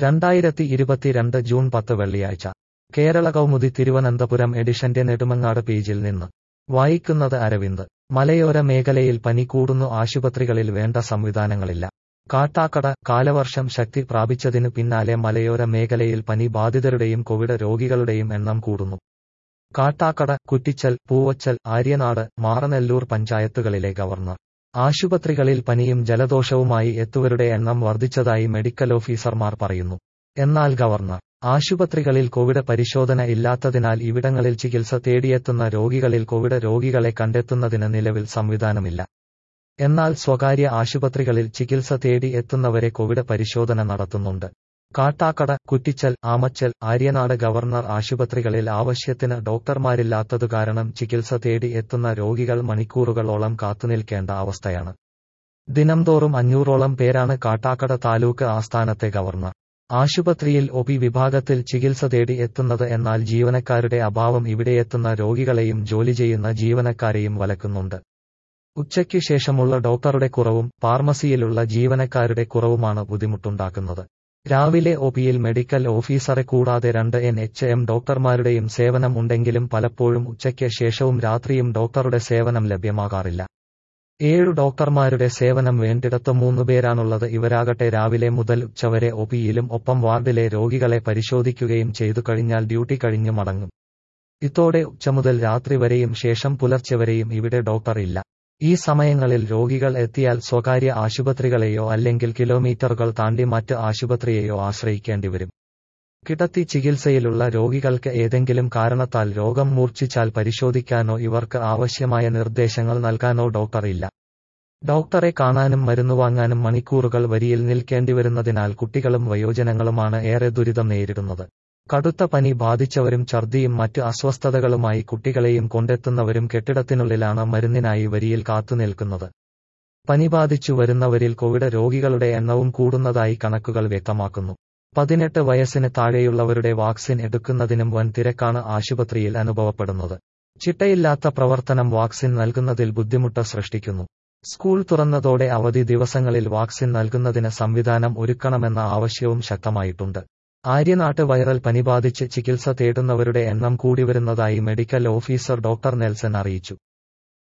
രണ്ടായിരത്തി ഇരുപത്തിരണ്ട് ജൂൺ പത്ത് വെള്ളിയാഴ്ച കേരള കൗമുദി തിരുവനന്തപുരം എഡിഷന്റെ നെടുമങ്ങാട് പേജിൽ നിന്ന് വായിക്കുന്നത് അരവിന്ദ് മലയോര മേഖലയിൽ പനി കൂടുന്നു ആശുപത്രികളിൽ വേണ്ട സംവിധാനങ്ങളില്ല കാട്ടാക്കട കാലവർഷം ശക്തി പ്രാപിച്ചതിനു പിന്നാലെ മലയോര മേഖലയിൽ പനി ബാധിതരുടെയും കോവിഡ് രോഗികളുടെയും എണ്ണം കൂടുന്നു കാട്ടാക്കട കുറ്റിച്ചൽ പൂവച്ചൽ ആര്യനാട് മാറനെല്ലൂർ പഞ്ചായത്തുകളിലെ ഗവർണർ ആശുപത്രികളിൽ പനിയും ജലദോഷവുമായി എത്തുവരുടെ എണ്ണം വർദ്ധിച്ചതായി മെഡിക്കൽ ഓഫീസർമാർ പറയുന്നു എന്നാൽ ഗവർണർ ആശുപത്രികളിൽ കോവിഡ് പരിശോധന ഇല്ലാത്തതിനാൽ ഇവിടങ്ങളിൽ ചികിത്സ തേടിയെത്തുന്ന രോഗികളിൽ കോവിഡ് രോഗികളെ കണ്ടെത്തുന്നതിന് നിലവിൽ സംവിധാനമില്ല എന്നാൽ സ്വകാര്യ ആശുപത്രികളിൽ ചികിത്സ തേടി എത്തുന്നവരെ കോവിഡ് പരിശോധന നടത്തുന്നുണ്ട് കാട്ടാക്കട കുറ്റിച്ചൽ ആമച്ചൽ ആര്യനാട് ഗവർണർ ആശുപത്രികളിൽ ആവശ്യത്തിന് ഡോക്ടർമാരില്ലാത്തതു കാരണം ചികിത്സ തേടി എത്തുന്ന രോഗികൾ മണിക്കൂറുകളോളം കാത്തുനിൽക്കേണ്ട അവസ്ഥയാണ് ദിനംതോറും അഞ്ഞൂറോളം പേരാണ് കാട്ടാക്കട താലൂക്ക് ആസ്ഥാനത്തെ ഗവർണർ ആശുപത്രിയിൽ ഒ പി വിഭാഗത്തിൽ ചികിത്സ തേടി എത്തുന്നത് എന്നാൽ ജീവനക്കാരുടെ അഭാവം ഇവിടെയെത്തുന്ന രോഗികളെയും ജോലി ചെയ്യുന്ന ജീവനക്കാരെയും വലക്കുന്നുണ്ട് ഉച്ചയ്ക്ക് ശേഷമുള്ള ഡോക്ടറുടെ കുറവും ഫാർമസിയിലുള്ള ജീവനക്കാരുടെ കുറവുമാണ് ബുദ്ധിമുട്ടുണ്ടാക്കുന്നത് രാവിലെ ഒ പിയിൽ മെഡിക്കൽ ഓഫീസറെ കൂടാതെ രണ്ട് എൻ എച്ച് എം ഡോക്ടർമാരുടെയും സേവനം ഉണ്ടെങ്കിലും പലപ്പോഴും ഉച്ചയ്ക്ക് ശേഷവും രാത്രിയും ഡോക്ടറുടെ സേവനം ലഭ്യമാകാറില്ല ഏഴു ഡോക്ടർമാരുടെ സേവനം വേണ്ടിടത്ത് മൂന്നുപേരാണുള്ളത് ഇവരാകട്ടെ രാവിലെ മുതൽ ഉച്ചവരെ ഒ പിയിലും ഒപ്പം വാർഡിലെ രോഗികളെ പരിശോധിക്കുകയും ചെയ്തു കഴിഞ്ഞാൽ ഡ്യൂട്ടി കഴിഞ്ഞു മടങ്ങും ഇതോടെ ഉച്ചമുതൽ രാത്രി വരെയും ശേഷം പുലർച്ചെ വരെയും ഇവിടെ ഡോക്ടർ ഇല്ല ഈ സമയങ്ങളിൽ രോഗികൾ എത്തിയാൽ സ്വകാര്യ ആശുപത്രികളെയോ അല്ലെങ്കിൽ കിലോമീറ്ററുകൾ താണ്ടി മറ്റ് ആശുപത്രിയെയോ ആശ്രയിക്കേണ്ടിവരും കിടത്തി ചികിത്സയിലുള്ള രോഗികൾക്ക് ഏതെങ്കിലും കാരണത്താൽ രോഗം മൂർച്ഛിച്ചാൽ പരിശോധിക്കാനോ ഇവർക്ക് ആവശ്യമായ നിർദ്ദേശങ്ങൾ നൽകാനോ ഡോക്ടർ ഇല്ല ഡോക്ടറെ കാണാനും മരുന്നു വാങ്ങാനും മണിക്കൂറുകൾ വരിയിൽ നിൽക്കേണ്ടിവരുന്നതിനാൽ കുട്ടികളും വയോജനങ്ങളുമാണ് ഏറെ ദുരിതം നേരിടുന്നത് കടുത്ത പനി ബാധിച്ചവരും ഛർദിയും മറ്റ് അസ്വസ്ഥതകളുമായി കുട്ടികളെയും കൊണ്ടെത്തുന്നവരും കെട്ടിടത്തിനുള്ളിലാണ് മരുന്നിനായി വരിയിൽ കാത്തുനിൽക്കുന്നത് പനി ബാധിച്ചു വരുന്നവരിൽ കോവിഡ് രോഗികളുടെ എണ്ണവും കൂടുന്നതായി കണക്കുകൾ വ്യക്തമാക്കുന്നു പതിനെട്ട് വയസ്സിന് താഴെയുള്ളവരുടെ വാക്സിൻ എടുക്കുന്നതിനും വൻ തിരക്കാണ് ആശുപത്രിയിൽ അനുഭവപ്പെടുന്നത് ചിട്ടയില്ലാത്ത പ്രവർത്തനം വാക്സിൻ നൽകുന്നതിൽ ബുദ്ധിമുട്ട് സൃഷ്ടിക്കുന്നു സ്കൂൾ തുറന്നതോടെ അവധി ദിവസങ്ങളിൽ വാക്സിൻ നൽകുന്നതിന് സംവിധാനം ഒരുക്കണമെന്ന ആവശ്യവും ശക്തമായിട്ടുണ്ട് ആര്യനാട്ട് വൈറൽ പനി ബാധിച്ച് ചികിത്സ തേടുന്നവരുടെ എണ്ണം കൂടിവരുന്നതായി മെഡിക്കൽ ഓഫീസർ ഡോക്ടർ നെൽസൺ അറിയിച്ചു